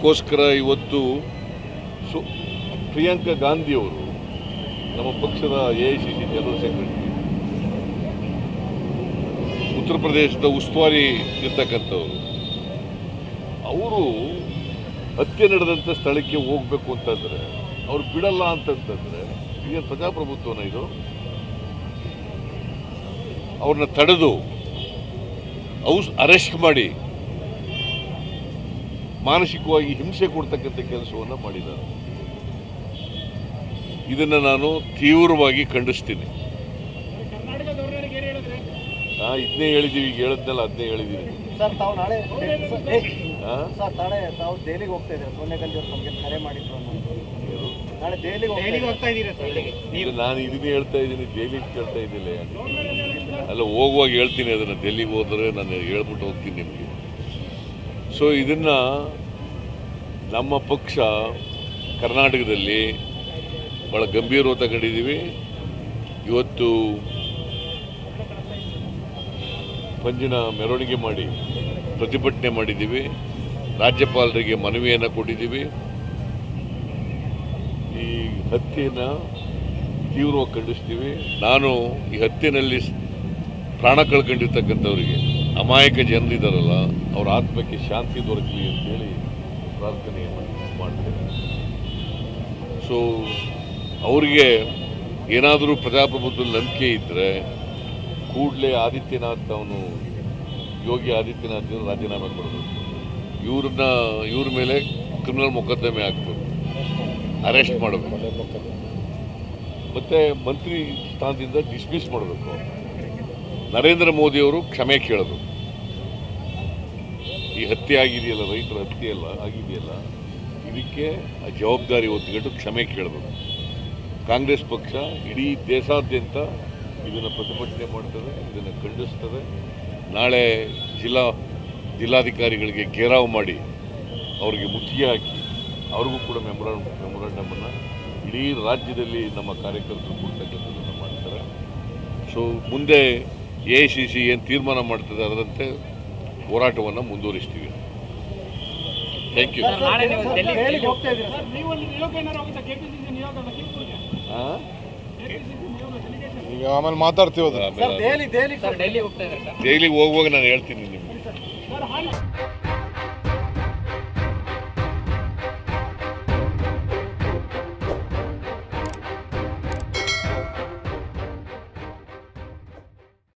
ಅದಕ್ಕೋಸ್ಕರ ಇವತ್ತು ಸು ಪ್ರಿಯಾಂಕಾ ಗಾಂಧಿಯವರು ನಮ್ಮ ಪಕ್ಷದ A I C C general secretary ಉತ್ತರ ಪ್ರದೇಶದ ಉಸ್ತುವಾರಿ ಇರ್ತಕ್ಕಂಥವ್ರು ಅವರು ಹತ್ಯೆ ನಡೆದಂಥ ಸ್ಥಳಕ್ಕೆ ಹೋಗ್ಬೇಕು ಅಂತಂದ್ರೆ ಅವ್ರು ಬಿಡಲ್ಲ ಅಂತಂತಂದ್ರೆ ಈಗ ಪ್ರಜಾಪ್ರಭುತ್ವನ ಇದು ಅವ್ರನ್ನ ತಡೆದು ಔಸ್ ಅರೆಸ್ಟ್ ಮಾಡಿ ಮಾನಸಿಕವಾಗಿ ಹಿಂಸೆ ಕೊಡ್ತಕ್ಕಂಥ ಕೆಲಸವನ್ನು ಮಾಡಿದ್ದಾರೆ ಇದನ್ನು ನಾನು ತೀವ್ರವಾಗಿ ಖಂಡಿಸ್ತೀನಿ ಕರ್ನಾಟಕ ಗವರ್ನರ್ಗೆ ಏನು ಹೇಳಿದ್ರೆ ಆ, ಇದನ್ನೇ ಹೇಳಿದ್ದೀವಿ ಈಗ ಹೇಳಿದ್ನಲ್ಲ ಅದನ್ನೇ ಹೇಳಿದ್ದೀವಿ ಸರ್ ತಾವು ನಾಳೆ ಆ? ಸರ್ ನಾಳೆ ತಾವು ದೆಹಲಿಗೆ ಹೋಗ್ತಾ ಇದ್ದಾರೆ ಸೋನಿಯಾ ಗಾಂಧಿ ಅವರು ತಮಗೆ ಕರೆ ಮಾಡಿದ್ರು ಅನ್ನೋದು ನಾಳೆ ದೆಹಲಿಗೆ ಹೋಗ್ತಾ ದೆಹಲಿಗೆ ಇದ್ದಾರೆ. ಹೋಗ್ತಾ ಇದ್ದೀರಾ ಸರ್ ಇದು ನಾನು ಇದನ್ನೇ ಹೇಳ್ತಾ ಇದ್ದೀನಿ ದೆಹಲಿಗೆ ಕೇಳ್ತಾ ಇದ್ದಿಲ್ಲ ಅಲ್ಲ ಹೋಗುವಾಗ ಹೇಳ್ತೀನಿ ಅದನ್ನು ದೆಹಲಿಗೆ ಹೋದರೆ ನಾನು ಹೇಳ್ಬಿಟ್ಟು ಹೋಗ್ತೀನಿ ನಿಮಗೆ ಸೊ ಇದನ್ನ ನಮ್ಮ ಪಕ್ಷ ಕರ್ನಾಟಕದಲ್ಲಿ ಭಾಳ ಗಂಭೀರವಾಗಿ ತಗೊಂಡಿದ್ದೀವಿ ಇವತ್ತು ಪಂಜಿನ ಮೆರವಣಿಗೆ ಮಾಡಿ ಪ್ರತಿಭಟನೆ ಮಾಡಿದ್ದೀವಿ ರಾಜ್ಯಪಾಲರಿಗೆ ಮನವಿಯನ್ನು ಕೊಟ್ಟಿದ್ದೀವಿ ಈ ಹತ್ಯೆನ ತೀವ್ರವಾಗಿ ಖಂಡಿಸ್ತೀವಿ ನಾನು ಈ ಹತ್ಯೆನಲ್ಲಿ ಸ್- ಪ್ರಾಣ ಕಳ್ಕೊಂಡಿರ್ತಕ್ಕಂಥವ್ರಿಗೆ ಅಮಾಯಕ ಜನರಿದ್ದಾರಲ್ಲ ಅವ್ರ ಆತ್ಮಕ್ಕೆ ಶಾಂತಿ ದೊರಕಲಿ ಅಂತೇಳಿ ಪ್ರಾರ್ಥನೆಯನ್ನು ಮಾಡ್ತೇನೆ ಸೊ ಅವರಿಗೆ ಏನಾದರೂ ಪ್ರಜಾಪ್ರಭುತ್ವದಲ್ಲಿ ನಂಬಿಕೆ ಇದ್ದರೆ ಕೂಡಲೇ ಆದಿತ್ಯನಾಥ್ ಅವನು ಯೋಗಿ ಆದಿತ್ಯನಾಥ್ ಇವ್ರು ರಾಜೀನಾಮೆ ಕೊಡಬೇಕು ಇವ್ರನ್ನ ಇವ್ರ ಮೇಲೆ ಕ್ರಿಮಿನಲ್ ಮೊಕದ್ದಮೆ ಹಾಕಬೇಕು ಅರೆಸ್ಟ್ ಮಾಡಬೇಕು ಮತ್ತೆ ಮಂತ್ರಿ ಸ್ಥಾನದಿಂದ ಡಿಸ್ಮಿಸ್ ಮಾಡಬೇಕು ನರೇಂದ್ರ ಮೋದಿ ಅವರು ಕ್ಷಮೆ ಕೇಳಬೇಕು ಈ ಹತ್ಯೆ ಆಗಿದೆಯಲ್ಲ ರೈತರ ಹತ್ಯೆ ಎಲ್ಲ ಆಗಿದೆಯಲ್ಲ ಇದಕ್ಕೆ ಆ ಜವಾಬ್ದಾರಿ ಹೊತ್ತುಕೊಂಡು ಕ್ಷಮೆ ಕೇಳಬೇಕು ಕಾಂಗ್ರೆಸ್ ಪಕ್ಷ ಇಡೀ ದೇಶಾದ್ಯಂತ ಇದನ್ನು ಪ್ರತಿಭಟನೆ ಮಾಡ್ತದೆ ಇದನ್ನು ಖಂಡಿಸ್ತದೆ ನಾಳೆ ಜಿಲ್ಲಾ ಜಿಲ್ಲಾಧಿಕಾರಿಗಳಿಗೆ ಘೇರಾವ್ ಮಾಡಿ ಅವರಿಗೆ ಮುತ್ತಿಗೆ ಹಾಕಿ ಅವ್ರಿಗೂ ಕೂಡ ಮೆಮೊರಾಂಡ್ ಮೆಮೊರಾಂಡಮನ್ನು ಇಡೀ ರಾಜ್ಯದಲ್ಲಿ ನಮ್ಮ ಕಾರ್ಯಕರ್ತರು ಕೊಡ್ತಕ್ಕಂಥದ್ದನ್ನು ಮಾಡ್ತಾರೆ ಸೊ ಮುಂದೆ ಎ ಐ ಸಿ ಸಿ ಏನು ತೀರ್ಮಾನ ಮಾಡ್ತದೆ ಅದರಂತೆ ಹೋರಾಟವನ್ನು ಮುಂದುವರಿಸ್ತೀವಿ ಥ್ಯಾಂಕ್ ಯು ಸರ್, ನಾಳೆ ನೀವು ಸರ್, ದೆಹಲಿ- ದೆಹಲಿಗೆ ಹೋಗ್ತಾ ಇದ್ದೀರಾ ಸರ್? ನೀವು ಅಲ್ಲಿ ನಿಯೋಗ ಏನಾರು ಹೋಗುತ್ತಾ ಕೆಪಿಸಿಸಿ ನಿಯೋಗ ಲಖೀಂಪುರ್ಗೆ ಕೆಪಿಸಿಸಿ ನಿಯೋಗ delegation. ಈಗ ಆಮೇಲೆ ಮಾತಾಡ್ತೀವಿ ಅದು ಸರ್ ದೆಹಲಿ ದೆಹಲಿ ಸರ್ ಡೆಲ್ಲಿ ಹೋಗ್ತಾ ಇದ್ದಾರೆ ಸರ್ ದೆಹಲಿಗೆ ಹೋಗುವಾಗ ನಾನು ಹೇಳ್ತೀನಿ ನಿಮಗೆ ಸರ್ ಹಾಲ್